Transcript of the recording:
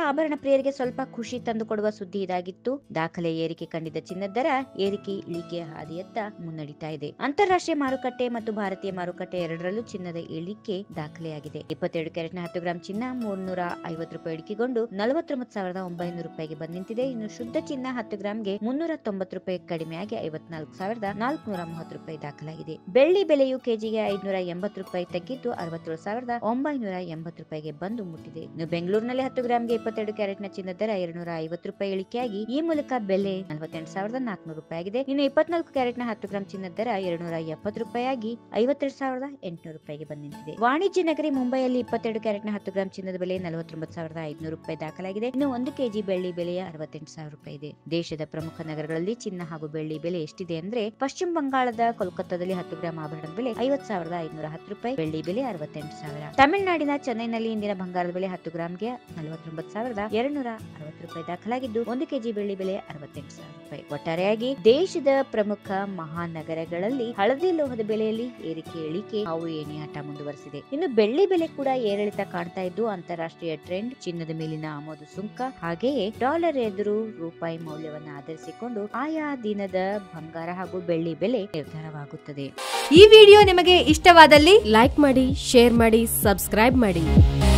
ಆಭರಣ ಪ್ರಿಯರಿಗೆ ಸ್ವಲ್ಪ ಖುಷಿ ತಂದುಕೊಡುವ ಸುದ್ದಿ ಇದಾಗಿತ್ತು ದಾಖಲೆ ಏರಿಕೆ ಕಂಡಿದ್ದ ಚಿನ್ನದ ದರ ಏರಿಕೆ ಇಳಿಕೆ ಹಾದಿಯತ್ತ ಮುನ್ನಡೀತಾ ಇದೆ ಅಂತಾರಾಷ್ಟ್ರೀಯ ಮಾರುಕಟ್ಟೆ ಮತ್ತು ಭಾರತೀಯ ಮಾರುಕಟ್ಟೆ ಎರಡರಲ್ಲೂ ಚಿನ್ನದ ಇಳಿಕೆ ದಾಖಲೆಯಾಗಿದೆ ಇಪ್ಪತ್ತೆರಡು ಕ್ಯಾರೆಟ್ನ ಹತ್ತು ಗ್ರಾಂ ಚಿನ್ನ ಮೂರ್ನೂರ ಐವತ್ತು ರೂಪಾಯಿ ಇಳಿಕೆಗೊಂಡು ನಲವತ್ತೊಂಬತ್ತು ಸಾವಿರದ ಒಂಬೈನೂರು ರೂಪಾಯಿಗೆ ಬಂದು ನಿಂತಿದೆ ಇನ್ನು ಶುದ್ಧ ಚಿನ್ನ ಹತ್ತು ಗ್ರಾಂಗೆ ಮುನ್ನೂರ ತೊಂಬತ್ತು ರೂಪಾಯಿ ಕಡಿಮೆಯಾಗಿ ಐವತ್ನಾಲ್ಕು ಸಾವಿರದ ನಾಲ್ಕುನೂರ ಮೂವತ್ತು ರೂಪಾಯಿ ದಾಖಲಾಗಿದೆ ಬೆಳ್ಳಿ ಬೆಲೆಯು ಕೆಜಿಗೆ ಐದುನೂರ ಎಂಬತ್ತು ರೂಪಾಯಿ ತಗ್ಗಿದ್ದು ಅರವತ್ತೇಳು ಸಾವಿರದ ಒಂಬೈನೂರ ಎಂಬತ್ತು ರೂಪಾಯಿಗೆ ಬಂದು ಮುಟ್ಟಿದೆ ಇನ್ನು ಬೆಂಗಳೂರಿನಲ್ಲಿ ಹತ್ತು ಗ್ರಾಂಗೆ ಇಪ್ಪತ್ತೆರಡು ಕ್ಯಾರೆಟ್ನ ಚಿನ್ನದ ದರ ಎರಡ್ನೂರ ಐವತ್ತು ರೂಪಾಯಿ ಇಳಿಕೆಯಾಗಿ ಈ ಮೂಲಕ ಬೆಲೆ ನಲವತ್ತೆಂಟು ಸಾವಿರದ ನಾಲ್ಕುನೂರು ರೂಪಾಯಿ ಆಗಿದೆ ಇನ್ನು ಇಪ್ಪತ್ನಾಲ್ಕು ಕ್ಯಾರೆಟ್ನ ಹತ್ತು ಗ್ರಾಂ ಚಿನ್ನದ ದರ ಎರಡ್ನೂರ ಎಪ್ಪತ್ತು ರೂಪಾಯಿಯಾಗಿ ಐವತ್ತೆರಡು ಸಾವಿರದ ಎಂಟುನೂರು ರೂಪಾಯಿಗೆ ಬಂದು ನಿಂತಿದೆ ವಾಣಿಜ್ಯ ನಗರಿ ಮುಂಬೈಯಲ್ಲಿ ಇಪ್ಪತ್ತೆರಡು ಕ್ಯಾರೆಟ್ನ ಹತ್ತು ಗ್ರಾಂ ಚಿನ್ನದ ಬೆಲೆ ನಲವತ್ತೊಂಬತ್ತು ಸಾವಿರದ ಐದುನೂರು ರೂಪಾಯಿ ದಾಖಲಾಗಿದೆ ಇನ್ನು ಒಂದು ಕೆಜಿ ಬೆಳ್ಳಿ ಬೆಲೆಯ ಅರವತ್ತೆಂಟು ಸಾವಿರ ರೂಪಾಯಿ ಇದೆ ದೇಶದ ಪ್ರಮುಖ ನಗರಗಳಲ್ಲಿ ಚಿನ್ನ ಹಾಗೂ ಬೆಳ್ಳಿ ಬೆಲೆ ಎಷ್ಟಿದೆ ಅಂದ್ರೆ ಪಶ್ಚಿಮ ಬಂಗಾಳದ ಕೋಲ್ಕತ್ತಾದಲ್ಲಿ ಹತ್ತು ಗ್ರಾಂ ಆಭರಣದ ಬೆಲೆ ಐವತ್ ಸಾವಿರದ ಐದುನೂರ ಹತ್ತು ರೂಪಾಯಿ ಬೆಳ್ಳಿ ಬೆಲೆ ಅರವತ್ತೆಂಟು ಸಾವಿರ ತಮಿಳುನಾಡಿನ ಚೆನ್ನೈನಲ್ಲಿ ಇಂದಿನ ಬಂಗಾರದ ಬೆಲೆ ಹತ್ತು ಗ್ರಾಂಗೆ ನಲವತ್ತೊಂಬತ್ತು ಸಾವಿರದ ಎರಡ್ನೂರ ಅರವತ್ತು ರೂಪಾಯಿ ದಾಖಲಾಗಿದ್ದು ಒಂದು ಕೆಜಿ ಬೆಳ್ಳಿ ಬೆಲೆ ಅರವತ್ತೆಂಟು ಸಾವಿರ ರೂಪಾಯಿ ಒಟ್ಟಾರೆಯಾಗಿ ದೇಶದ ಪ್ರಮುಖ ಮಹಾನಗರಗಳಲ್ಲಿ ಹಳದಿ ಲೋಹದ ಬೆಲೆಯಲ್ಲಿ ಏರಿಕೆ ಇಳಿಕೆ ಹಾವು ಏಣಿಯಾಟ ಮುಂದುವರೆಸಿದೆ ಇನ್ನು ಬೆಳ್ಳಿ ಬೆಲೆ ಕೂಡ ಏರಿಳಿತ ಕಾಣ್ತಾ ಇದ್ದು ಅಂತಾರಾಷ್ಟ್ರೀಯ ಟ್ರೆಂಡ್ ಚಿನ್ನದ ಮೇಲಿನ ಆಮದು ಸುಂಕ ಹಾಗೆಯೇ ಡಾಲರ್ ಎದುರು ರೂಪಾಯಿ ಮೌಲ್ಯವನ್ನು ಆಧರಿಸಿಕೊಂಡು ಆಯಾ ದಿನದ ಬಂಗಾರ ಹಾಗೂ ಬೆಳ್ಳಿ ಬೆಲೆ ನಿರ್ಧಾರವಾಗುತ್ತದೆ ಈ ವಿಡಿಯೋ ನಿಮಗೆ ಇಷ್ಟವಾದಲ್ಲಿ ಲೈಕ್ ಮಾಡಿ ಶೇರ್ ಮಾಡಿ ಸಬ್ಸ್ಕ್ರೈಬ್ ಮಾಡಿ